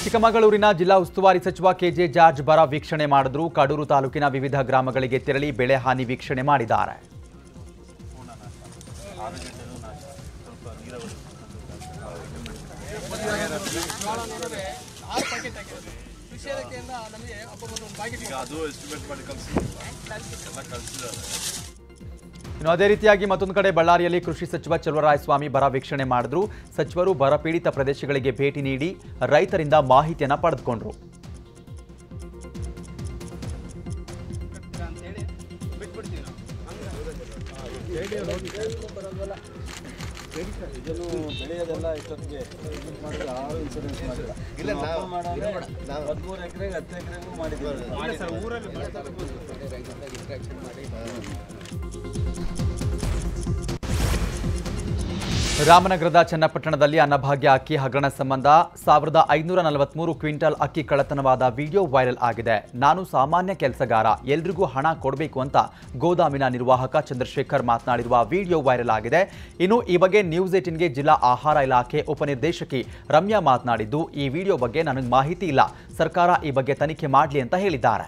ಚಿಕ್ಕಮಗಳೂರಿನ ಜಿಲ್ಲಾ ಉಸ್ತುವಾರಿ ಸಚಿವ ಕೆಜೆ ಜಾರ್ಜ್ ಬರ ವೀಕ್ಷಣೆ ಮಾಡಿದ್ರು ಕಡೂರು ತಾಲೂಕಿನ ವಿವಿಧ ಗ್ರಾಮಗಳಿಗೆ ತೆರಳಿ ಬೆಳೆ ಹಾನಿ ವೀಕ್ಷಣೆ ಮಾಡಿದ್ದಾರೆ ಅದು ಎಸ್ಟಿಮೇಟ್ ಮಾಡಿ ಕಳಿಸಿ ಎಲ್ಲ ಕಳಿಸಿದ್ದಾರೆ ಇನ್ನು ಅದೇ ರೀತಿಯಾಗಿ ಮತ್ತೊಂದು ಕಡೆ ಬಳ್ಳಾರಿಯಲ್ಲಿ ಕೃಷಿ ಸಚಿವ ಚಲುವರಾಯಸ್ವಾಮಿ ಬರ ವೀಕ್ಷಣೆ ಮಾಡಿದ್ರು ಸಚಿವರು ಬರ ಪೀಡಿತ ಪ್ರದೇಶಗಳಿಗೆ ಭೇಟಿ ನೀಡಿ ರೈತರಿಂದ ಮಾಹಿತಿಯನ್ನ ಪಡೆದುಕೊಂಡ್ರು ಇದನ್ನು ಬೆಳೆಯೋದೆಲ್ಲ ಇಷ್ಟೊತ್ತಿಗೆ ಇನ್ಶೂರೆನ್ಸ್ ಮಾಡಿದ್ರೆ ಯಾರು ಇನ್ಶೂರೆನ್ಸ್ ಮಾಡಿಲ್ಲ ಇಲ್ಲ ನಾವು ಹದಿಮೂರು ಎಕರೆಗೆ ಹತ್ತು ಎಕರೆಗೂ ಮಾಡಿದ್ದೀವಿ ರಾಮನಗರದ ಚನ್ನಪಟ್ಟಣದಲ್ಲಿ ಅನ್ನಭಾಗ್ಯ ಅಕ್ಕಿ ಹಗರಣ ಸಂಬಂಧ ಸಾವಿರದ ಐನೂರ ನಲವತ್ಮೂರು ಕ್ವಿಂಟಲ್ ಅಕ್ಕಿ ಕಳ್ಳತನವಾದ ವಿಡಿಯೋ ವೈರಲ್ ಆಗಿದೆ ನಾನು ಸಾಮಾನ್ಯ ಕೆಲಸಗಾರ ಎಲ್ರಿಗೂ ಹಣ ಕೊಡಬೇಕು ಅಂತ ಗೋದಾಮಿನ ನಿರ್ವಾಹಕ ಚಂದ್ರಶೇಖರ್ ಮಾತನಾಡಿರುವ ವಿಡಿಯೋ ವೈರಲ್ ಆಗಿದೆ ಇನ್ನು ಈ ಬಗ್ಗೆ ನ್ಯೂಸ್ ಏಟಿನ್ಗೆ ಜಿಲ್ಲಾ ಆಹಾರ ಇಲಾಖೆ ಉಪನಿರ್ದೇಶಕಿ ರಮ್ಯಾ ಮಾತನಾಡಿದ್ದು ಈ ವಿಡಿಯೋ ಬಗ್ಗೆ ನನಗೆ ಮಾಹಿತಿ ಇಲ್ಲ ಸರ್ಕಾರ ಈ ಬಗ್ಗೆ ತನಿಖೆ ಮಾಡಲಿ ಅಂತ ಹೇಳಿದ್ದಾರೆ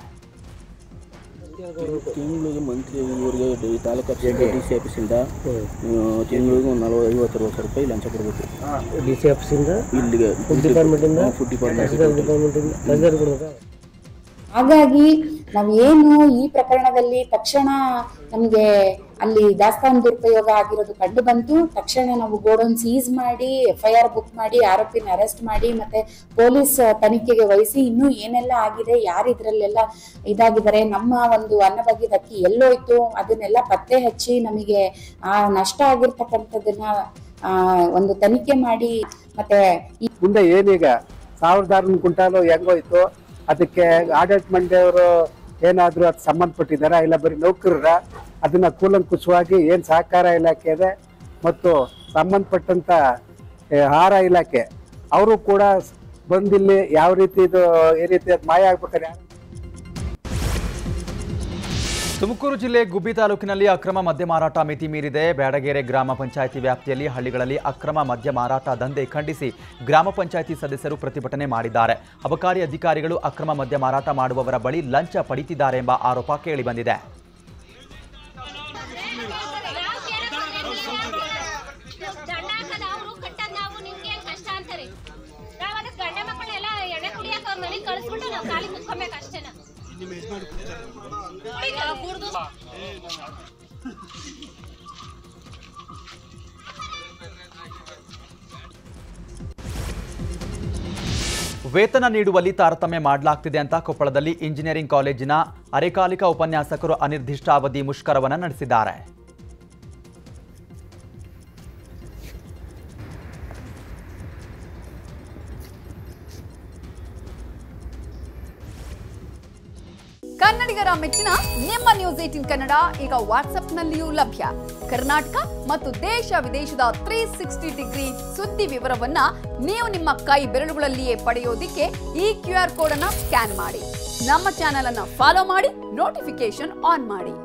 ತಿಂಗಳಿಗೆ ಮಂತ್ಲಿ ಇವರಿಗೆ ಈ ತಾಲೂಕು ಡಿ ಸಿ ಆಫೀಸಿಂದ ತಿಂಗಳಿಗೆ ಒಂದು ನಲವತ್ತು ಐವತ್ತು ಅರವತ್ತು ರೂಪಾಯಿ ಲಂಚ ಕೊಡಬೇಕು ಡಿ ಸಿ ಆಫೀಸಿಂದ ಇಲ್ಲಿಗೆ ಫುಡ್ ಡಿಪಾರ್ಟ್ಮೆಂಟಿಂದ ಫುಡ್ ಡಿಪಾರ್ಟ್ಮೆಂಟ್ ಡಿಪಾರ್ಟ್ಮೆಂಟಿಂದ ತಹಸೀಲ್ದಾರ್ ಕೊಡ್ಬೇಕಾ ಹಾಗಾಗಿ ನಾವೇನು ಈ ಪ್ರಕರಣದಲ್ಲಿ ತಕ್ಷಣ ನಮಗೆ ಅಲ್ಲಿ ದಾಸ್ತಾನು ದುರುಪಯೋಗ ಆಗಿರೋದು ಕಂಡು ಬಂತು ತಕ್ಷಣ ನಾವು ಗೋಡೌನ್ ಸೀಸ್ ಮಾಡಿ ಎಫ್ ಐ ಆರ್ ಬುಕ್ ಮಾಡಿ ಆರೋಪಿನ ಅರೆಸ್ಟ್ ಮಾಡಿ ಮತ್ತೆ ಪೊಲೀಸ್ ತನಿಖೆಗೆ ವಹಿಸಿ ಇನ್ನೂ ಏನೆಲ್ಲ ಆಗಿದೆ ಯಾರು ಇದ್ರಲ್ಲೆಲ್ಲ ಇದಾಗಿದ್ದಾರೆ ನಮ್ಮ ಒಂದು ಅನ್ನಭಾಗ್ಯದ ಅಕ್ಕಿ ಎಲ್ಲೋಯ್ತು ಅದನ್ನೆಲ್ಲ ಪತ್ತೆ ಹಚ್ಚಿ ನಮಗೆ ಆ ನಷ್ಟ ಆಗಿರ್ತಕ್ಕಂಥದ್ದನ್ನ ಆ, ಒಂದು ತನಿಖೆ ಮಾಡಿ ಮತ್ತೆ ಈ ಮುಂದೆ ಏನೀಗ ಸಾವಿರದ ಆರುನೂರು ಕ್ವಿಂಟಾಲು ಹೆಂಗೋಯ್ತು ಅದಕ್ಕೆ ಆಡಳಿತ ಮಂಡಳಿಯವರು ಏನಾದರೂ ಅದು ಸಂಬಂಧಪಟ್ಟಿದ್ದಾರಾ ಇಲ್ಲ ಬರೀ ನೌಕರರ ಅದನ್ನ ಕೂಲಂಕುಷವಾಗಿ ಏನು ಸಹಕಾರ ಇಲಾಖೆ ಇದೆ ಮತ್ತು ಸಂಬಂಧಪಟ್ಟಂತ ಏ, ಆಹಾರ ಇಲಾಖೆ ಅವರು ಕೂಡ ಬಂದಿಲ್ಲಿ ಯಾವ ರೀತಿ ಇದು ಈ ರೀತಿ ಅದು ಮಾಯ ಆಗ್ಬೇಕಾದ್ರೆ ಯಾರು ತುಮಕೂರು ಜಿಲ್ಲೆ ಗುಬ್ಬಿ ತಾಲೂಕಿನಲ್ಲಿ ಅಕ್ರಮ ಮದ್ಯ ಮಾರಾಟ ಮಿತಿ ಮೀರಿದೆ ಬ್ಯಾಡಗೆರೆ ಗ್ರಾಮ ಪಂಚಾಯಿತಿ ವ್ಯಾಪ್ತಿಯಲ್ಲಿ ಹಳ್ಳಿಗಳಲ್ಲಿ ಅಕ್ರಮ ಮದ್ಯ ಮಾರಾಟ ದಂಧೆ ಖಂಡಿಸಿ ಗ್ರಾಮ ಪಂಚಾಯಿತಿ ಸದಸ್ಯರು ಪ್ರತಿಭಟನೆ ಮಾಡಿದ್ದಾರೆ ಅಬಕಾರಿ ಅಧಿಕಾರಿಗಳು ಅಕ್ರಮ ಮದ್ಯ ಮಾರಾಟ ಮಾಡುವವರ ಬಳಿ ಲಂಚ ಪಡಿತಿದ್ದಾರೆ ಎಂಬ ಆರೋಪ ಕೇಳಿಬಂದಿದೆ ದಂಡ ಹಾಕದ ಅವರು ಕಟ್ಟದ್ ನಾವು ನಿಮ್ಗೆ ಏನ್ ಕಷ್ಟ ಅಂತಾರೆ ನಾವ್ ಅದಕ್ಕೆ ಗಂಡ ಮಕ್ಕಳೆಲ್ಲ ಎಣ್ಣೆ ಕುಡಿಯಕ್ಕೆ ಅವ್ರ ಮನೆಗೆ ಕಳಿಸ್ಬಿಟ್ಟು ನಾವು ಖಾಲಿ ಕುತ್ಕೊಬೇಕು ಅಷ್ಟೇನ ಕುಡ್ದು ವೇತನ ನೀಡುವಲ್ಲಿ ತಾರತಮ್ಯ ಮಾಡಲಾಗ್ತಿದೆ ಅಂತ ಕೊಪ್ಪಳದಲ್ಲಿ ಇಂಜಿನಿಯರಿಂಗ್ ಕಾಲೇಜಿನ ಅರೆಕಾಲಿಕ ಉಪನ್ಯಾಸಕರು ಅನಿರ್ದಿಷ್ಟಾವಧಿ ಮುಷ್ಕರವನ್ನು ನಡೆಸಿದ್ದಾರೆ ಕನ್ನಡಿಗರ ಮೆಚ್ಚಿನ ನಿಮ್ಮ ನ್ಯೂಸ್ ಏಟಿನ್ ಕನ್ನಡ ಈಗ ವಾಟ್ಸ್ಆಪ್ನಲ್ಲಿಯೂ ಲಭ್ಯ ಕರ್ನಾಟಕ ಮತ್ತು ದೇಶ ವಿದೇಶದ ತ್ರೀ ಸಿಕ್ಸ್ಟಿ ಡಿಗ್ರಿ ಸುದ್ದಿ ವಿವರವನ್ನ ನೀವು ನಿಮ್ಮ ಕೈ ಬೆರಳುಗಳಲ್ಲಿಯೇ ಪಡೆಯೋದಿಕ್ಕೆ ಈ ಕ್ಯೂ ಆರ್ ಕೋಡ್ ಅನ್ನ ಸ್ಕ್ಯಾನ್ ಮಾಡಿ ನಮ್ಮ ಚಾನೆಲ್ ಅನ್ನ ಫಾಲೋ ಮಾಡಿ ನೋಟಿಫಿಕೇಶನ್ ಆನ್ ಮಾಡಿ